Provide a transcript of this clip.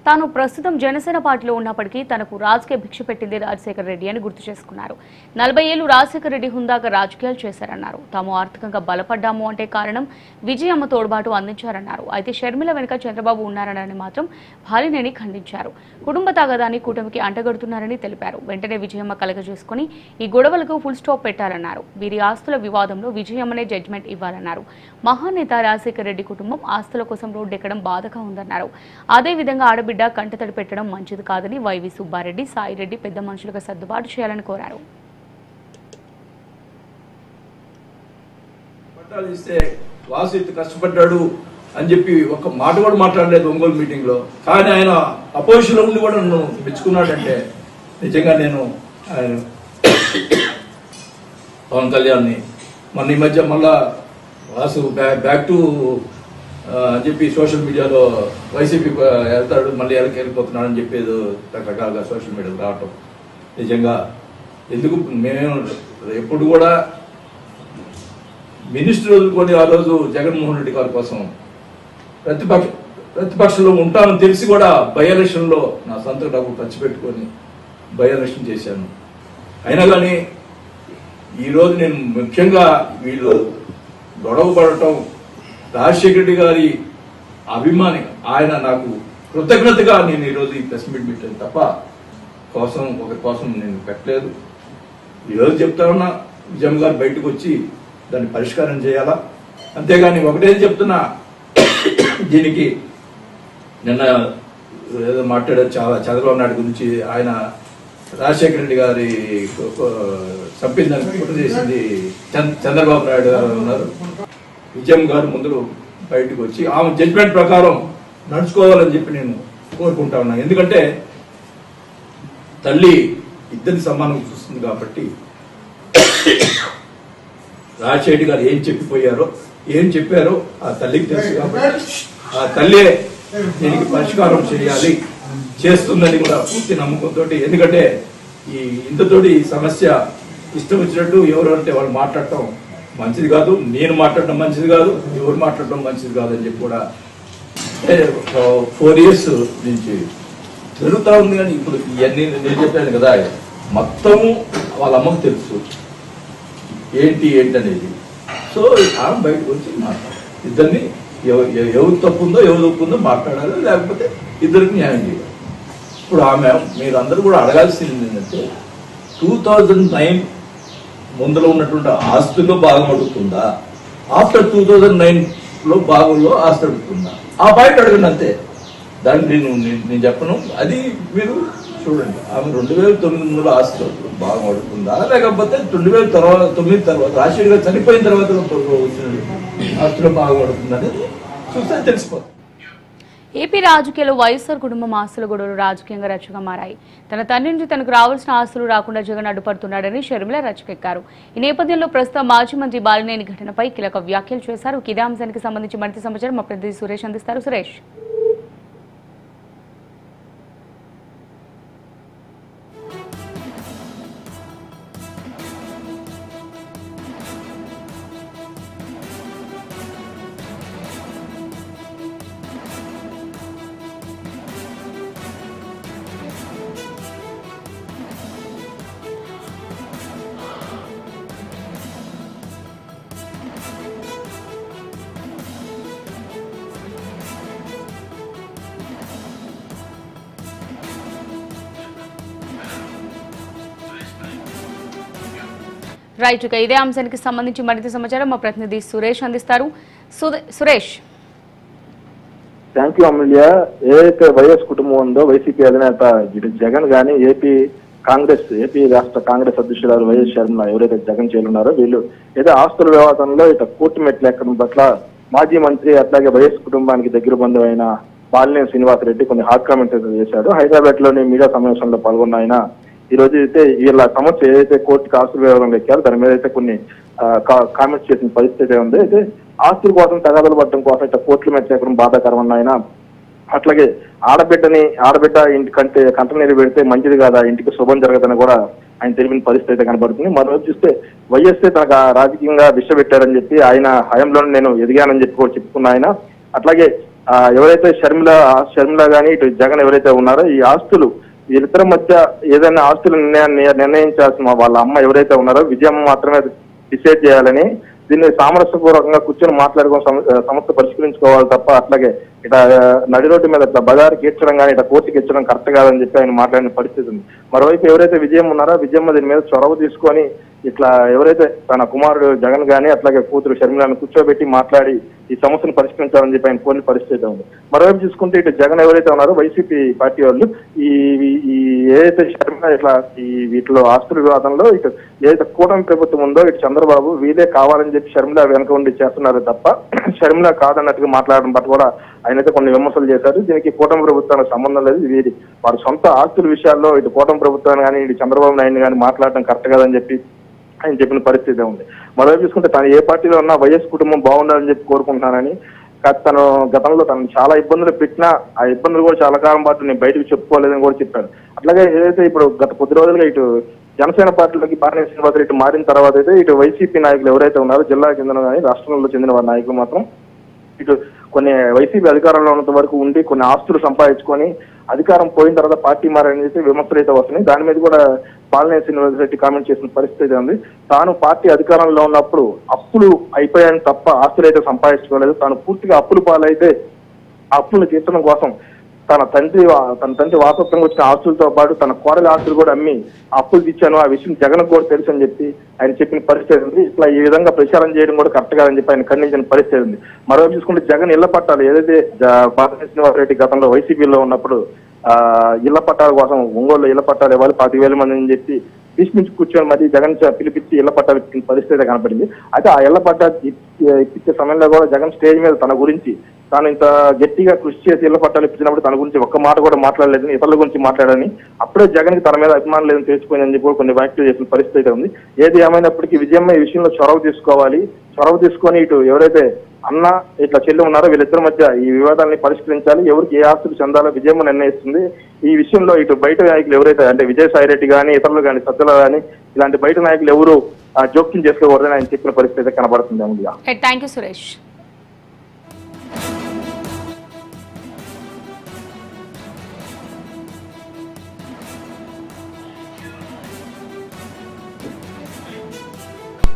తాను ప్రస్తుతం జనసేన పార్టీలో ఉన్నప్పటికీ తనకు రాజకీయ భిక్ష పెట్టింది రాజశేఖర రెడ్డి అని గుర్తు చేసుకున్నారు నలభై ఏళ్లు రాజశేఖర రెడ్డి హుందాగా రాజకీయాలు చేశారన్నారు తాము ఆర్థికంగా బలపడ్డాము అంటే కారణం విజయమ్మ తోడ్బాటు అందించారన్నారు అయితే షర్మిల వెనుక చంద్రబాబు ఉన్నారని మాత్రం భాలినేని ఖండించారు కుటుంబ తగాదాన్ని కూటమికి అంటగడుతున్నారని తెలిపారు వెంటనే విజయమ్మ కలగజేసుకుని ఈ గొడవలకు ఫుల్ స్టాప్ పెట్టాలన్నారు వీరి ఆస్తుల వివాదంలో విజయమ్మనే జడ్జిమెంట్ ఇవ్వాలన్నారు మహానేత రాజశేఖర రెడ్డి కుటుంబం ఆస్తుల కోసం రోడ్డెక్కడం బాధగా ఉందన్నారు అదేవిధంగా ఆడబిడ్డ కంటతడి పెట్టడం మంచిది కాదని వైవి సుబ్బారెడ్డి సాయిరెడ్డి పెద్ద మనుషులుగా సర్దుబాటు చేయాలని కోరారు పట్టాలు ఇస్తే వాసు ఇంత కష్టపడ్డాడు అని చెప్పి ఒక మాట కూడా మాట్లాడలేదు ఒంగోలు మీటింగ్ లో కానీ ఆయన అపోజిషన్ లో ఉండి కూడా నన్ను మెచ్చుకున్నాడంటే నిజంగా నేను ఆయన పవన్ కళ్యాణ్ని మొన్న ఈ మధ్య మళ్ళా వాసు బ్యాక్ టు అని చెప్పి సోషల్ మీడియాలో వైసీపీ వెళ్తాడు మళ్ళీ ఎలకి వెళ్ళిపోతున్నాడు అని చెప్పేది రకరకాలుగా సోషల్ మీడియాలో రావటం నిజంగా ఎందుకు మేము ఎప్పుడు కూడా మినిస్టర్ వదులుకొని ఆ రోజు జగన్మోహన్ రెడ్డి గారి కోసం ప్రతిపక్ష ప్రతిపక్షంలో ఉంటానని తెలిసి కూడా బై ఎలక్షన్లో నా సొంత డబ్బు ఖర్చు పెట్టుకొని బై ఎలక్షన్ చేశాను అయినా కానీ ఈరోజు నేను ముఖ్యంగా వీళ్ళు గొడవ పడటం రాజశేఖర రెడ్డి గారి అభిమాని ఆయన నాకు కృతజ్ఞతగా నేను ఈరోజు ఈ ప్రెస్ మీట్ పెట్టాను తప్ప కోసం ఒక కోసం నేను పెట్టలేదు ఈరోజు చెప్తా ఉన్నా విజయం గారు బయటకు వచ్చి దాన్ని పరిష్కారం చేయాలా అంతేగాని ఒకటే చెప్తున్నా దీనికి నిన్న ఏదో మాట్లాడారు చాలా చంద్రబాబు నాయుడు గురించి ఆయన రాజశేఖర రెడ్డి గారి చంపిందని కుట్ర చేసింది చంద్ర- చంద్రబాబు నాయుడు గారు ఉన్నారు విజయం గారు ముందు బయటకు వచ్చి ఆమె జడ్జ్మెంట్ ప్రకారం నడుచుకోవాలని చెప్పి నేను కోరుకుంటా ఉన్నాను ఎందుకంటే తల్లి ఇద్దరిని సమానంగా చూస్తుంది కాబట్టి రాజశేఖర్ గారు ఏం చెప్పిపోయారో ఏం చెప్పారో ఆ తల్లికి తెలుసు కాబట్టి ఆ తల్లే దీనికి పరిష్కారం చేయాలి చేస్తుందని కూడా పూర్తి నమ్మకంతో ఎందుకంటే ఈ ఇంతతోటి ఈ సమస్య ఇష్టం వచ్చినట్టు ఎవరు అంటే వాళ్ళు మాట్లాడటం మంచిది కాదు నేను మాట్లాడటం మంచిది కాదు ఎవరు మాట్లాడటం మంచిది కాదు అని చెప్పి కూడా ఫోర్ ఇయర్స్ నుంచి జరుగుతూ ఉంది కానీ ఇప్పుడు ఇవన్నీ నేను చెప్పాను కదా మొత్తం వాళ్ళ అమ్మకు తెలుసు ఏంటి ఏంటి అనేది సో ఆమె బయటకు వచ్చి మాట్లాడాలి ఇద్దరిని ఎవ- ఎవ- ఎవరు తప్పు ఉందో ఎవరు తప్పు ఉందో మాట్లాడాలి లేకపోతే ఇద్దరికి న్యాయం చేయాలి ఇప్పుడు ఆమె మీరు అందరూ కూడా అడగాల్సింది ఏంటంటే టూ థౌజండ్ నైన్ ముందులో ఉన్నటువంటి ఆస్తుల్లో భాగం అడుగుతుందా ఆఫ్టర్ టూ థౌజండ్ నైన్ లో భాగంలో ఆస్తి అడుగుతుందా ఆ పాయింట్ అడగండి అంతే దాన్ని నేను నేను- నేను చెప్పను అది మీరు చూడండి ఆమె రెండు వేల తొమ్మిది వందల ఆస్తి భాగం అడుగుతుందా లేకపోతే రెండు వేల తర్వాత తొమ్మిది తర్వాత రాజశేఖర్ గారు చనిపోయిన తర్వాత వచ్చిన ఆస్తిలో భాగం అడుగుతుందా అనేది చూస్తే తెలిసిపోతుంది ఏపీ రాజకీయాల్లో వైఎస్ఆర్ కుటుంబం ఆస్తుల గొడవలు రాజకీయంగా రచ్చగా మారాయి తన తండ్రి నుంచి తనకు రావాల్సిన ఆస్తులు రాకుండా జగన్ అడ్డుపడుతున్నాడని షర్మిల రచ్చకెక్కారు ఈ నేపథ్యంలో ప్రస్తుతం మాజీ మంత్రి బాలినేని ఘటనపై కీలక వ్యాఖ్యలు చేశారు ఇదే అంశానికి సంబంధించి మరింత సమాచారం మా ప్రతినిధి సురేష్ అందిస్తారు సురేష్ రైట్ ఇక ఇదే అంశానికి సంబంధించి మరింత సమాచారం మా ప్రతినిధి సురేష్ అందిస్తారు సుదే- సురేష్ థ్యాంక్ యూ అమూల్య ఏదైతే వైఎస్ కుటుంబం ఉందో వైసీపీ అధినేత ఇటు జగన్ గాని ఏపీ కాంగ్రెస్ ఏపీ రాష్ట్ర కాంగ్రెస్ అధ్యక్షురాలు వైఎస్ శర్మ ఎవరైతే జగన్ చేరున్నారో వీళ్ళు ఏదో ఆస్తుల వ్యవహారంలో ఇక కోర్టు మెట్లు ఎక్కడం పట్ల మాజీ మంత్రి అట్లాగే వైఎస్ కుటుంబానికి దగ్గర బంధువు అయిన బాలినేని శ్రీనివాసరెడ్డి కొన్ని హాట్ కామెంట్స్ అయితే చేశాడు హైదరాబాద్ లోని మీడియా సమావేశంలో పాల్గొన్న ఆయన ఈ రోజు అయితే వీళ్ళ సమస్య ఏదైతే కోర్టుకి ఆస్తుల వ్యవహారం ఎక్కారో దాని మీద అయితే కొన్ని కామెంట్స్ చేసిన పరిస్థితి ఉంది అయితే ఆస్తుల కోసం తగాదలు పడడం కోసం ఇట్లా కోర్టుల మీద చేకడం బాధాకరం అన్న ఆయన అట్లాగే ఆడబిడ్డని ఆడబిడ్డ ఇంటి కంటే కంటనీరు పెడితే మంచిది కాదా ఇంటికి శుభం జరగదని కూడా ఆయన తెలిపిన పరిస్థితి అయితే కనబడుతుంది మరోజు చూస్తే వైఎస్ఏ తనకు ఆ రాజకీయంగా విష పెట్టారని చెప్పి ఆయన హయాంలో నేను ఎదిగానని చెప్పి కూడా చెప్పుకున్న ఆయన అట్లాగే ఆ, ఎవరైతే షర్మిల షర్మిల గాని ఇటు జగన్ ఎవరైతే ఉన్నారో ఈ ఆస్తులు వీళ్ళిద్దరి మధ్య ఏదైనా ఆస్తుల నిర్ణయాన్ని నిర్ణయించాల్సిన వాళ్ళ అమ్మ ఎవరైతే ఉన్నారో విజయమ్మ మాత్రమే డిసైడ్ చేయాలని దీన్ని సామరస్యపూర్వకంగా కూర్చొని మాట్లాడుకొని సమ- సమస్య పరిష్కరించుకోవాలి తప్ప అట్లాగే ఇట నడి రోడ్డు మీద ఇట్లా బజార్కి ఇచ్చడం కానీ ఇట్లా కోర్టుకి ఇచ్చడం కరెక్ట్ కాదని చెప్పి ఆయన మాట్లాడిన పరిస్థితి ఉంది మరోవైపు ఎవరైతే విజయం ఉన్నారో విజయమ్మ దీని మీద చొరవ తీసుకొని ఇట్లా ఎవరైతే తన కుమారుడు జగన్ గాని అట్లాగే కూతురు షర్మిలను కూర్చోబెట్టి మాట్లాడి ఈ సమస్యను పరిష్కరించాలని చెప్పి ఆయన కోరిన పరిస్థితి ఉంది మరోవైపు చూసుకుంటే ఇటు జగన్ ఎవరైతే ఉన్నారో వైసీపీ పార్టీ వాళ్ళు ఈ ఈ- ఈ ఏదైతే షర్మిల ఇట్లా ఈ వీటిలో ఆస్తుల వివాదంలో ఇటు ఏదైతే కూటమి ప్రభుత్వం ఉందో ఇటు చంద్రబాబు వీలే కావాలని చెప్పి షర్మిల వెనక ఉండి చేస్తున్నారు తప్ప షర్మిల కాదన్నట్టుగా మాట్లాడడం పట్ల కూడా ఆయన అయితే కొన్ని విమర్శలు చేశారు దీనికి కూటమి ప్రభుత్వానికి సంబంధం లేదు వీరి వారి సొంత ఆస్తుల విషయాల్లో ఇటు కూటమి ప్రభుత్వాన్ని కానీ ఇటు చంద్రబాబు నాయుడు కానీ మాట్లాడడం కరెక్ట్ కాదని చెప్పి ఆయన చెప్పిన పరిస్థితి ఉంది మరోవైపు చూసుకుంటే తను ఏ పార్టీలో ఉన్నా వైఎస్ కుటుంబం బాగుండాలని చెప్పి కోరుకుంటున్నానని కాదు తను గతంలో తను చాలా ఇబ్బందులు పెట్టినా ఆ ఇబ్బందులు కూడా చాలా కాలం పాటు నేను బయటకు చెప్పుకోలేదని కూడా చెప్పాను అట్లాగే ఏదైతే ఇప్పుడు గత కొద్ది రోజులుగా ఇటు జనసేన పార్టీలోకి బాలినేని శ్రీనివాస ఇటు మారిన తర్వాత అయితే ఇటు వైసీపీ నాయకులు ఎవరైతే ఉన్నారో జిల్లాకు చెందిన కానీ రాష్ట్రంలో చెందిన వారి నాయకులు మాత్రం ఇటు కొన్ని వైసీపీ అధికారంలో ఉన్నంత వరకు ఉండి కొన్ని ఆస్తులు సంపాదించుకొని అధికారం పోయిన తర్వాత పార్టీ మారని చెప్పి విమర్శలు అయితే వస్తున్నాయి దాని మీద కూడా పాలనేని శ్రీనివాస రెడ్డి కామెంట్ చేసిన పరిస్థితి ఉంది తాను పార్టీ అధికారంలో ఉన్నప్పుడు అప్పులు అయిపోయాయని తప్ప ఆస్తులు అయితే సంపాదించుకోలేదు తాను పూర్తిగా అప్పులు పాలైతే ఆ అప్పులను తీర్చడం కోసం తన తండ్రి వా- తన తండ్రి వారసత్వంగా వచ్చిన ఆస్తులతో పాటు తన కోడలి ఆస్తులు కూడా అమ్మి ఆ అప్పులు తెచ్చాను ఆ విషయం జగన్ కూడా తెలుసు అని చెప్పి ఆయన చెప్పిన పరిస్థితి ఉంది ఇట్లా ఈ విధంగా ప్రచారం చేయడం కూడా కరెక్ట్ కాదని చెప్పి ఆయన ఖండించిన పరిస్థితి ఉంది మరోవైపు చూసుకుంటే జగన్ ఇళ్ల పట్టాలు ఏదైతే బాలకృష్ణ శ్రీనివాసరెడ్డి గతంలో వైసీపీలో ఉన్నప్పుడు ఆ ఇళ్ల పట్టాల కోసం ఒంగోలు ఇళ్ల పట్టాలు ఇవ్వాలి పాతి వేల మంది అని చెప్పి భీష్మించి కూర్చొని మరి జగన్ చ- పిలిపించి ఇళ్ల పట్టాలు ఇచ్చిన పరిస్థితి అయితే కనపడింది అయితే ఆ ఇళ్ల పట్టా ఇప్పి- ఇప్పించే సమయంలో కూడా జగన్ స్టేజ్ మీద తన గురించి తాను ఇంత గట్టిగా కృషి చేసి ఇళ్ల పట్టాలు ఇప్పించినప్పుడు తన గురించి ఒక్క మాట కూడా మాట్లాడలేదని ఇతరుల గురించి మాట్లాడని అప్పుడే జగన్ కి తన మీద అభిమానం లేదని తెలుసుకుందని చెప్పి కూడా కొన్ని వ్యాఖ్యలు చేసిన పరిస్థితి అయితే ఉంది ఏది ఏమైనప్పటికీ విజయమ్మ ఈ విషయంలో చొరవ తీసుకోవాలి చొరవ తీసుకొని ఇటు ఎవరైతే అన్న ఇట్లా చెల్లి ఉన్నారో వీళ్ళిద్దరి మధ్య ఈ వివాదాన్ని పరిష్కరించాలి ఎవరికి ఏ ఆస్తులు చెందాలో విజయమ్మ నిర్ణయిస్తుంది ఈ విషయంలో ఇటు బయట నాయకులు ఎవరైతే అంటే విజయసాయి రెడ్డి కానీ ఇతరులు కానీ సత్యల కానీ ఇలాంటి బయట నాయకులు ఎవరు ఆ, జోక్యం చేసుకోకూడదని ఆయన చెప్పిన పరిస్థితి అయితే కనబడుతుంది అమూల్య థ్యాంక్ యూ సురేష్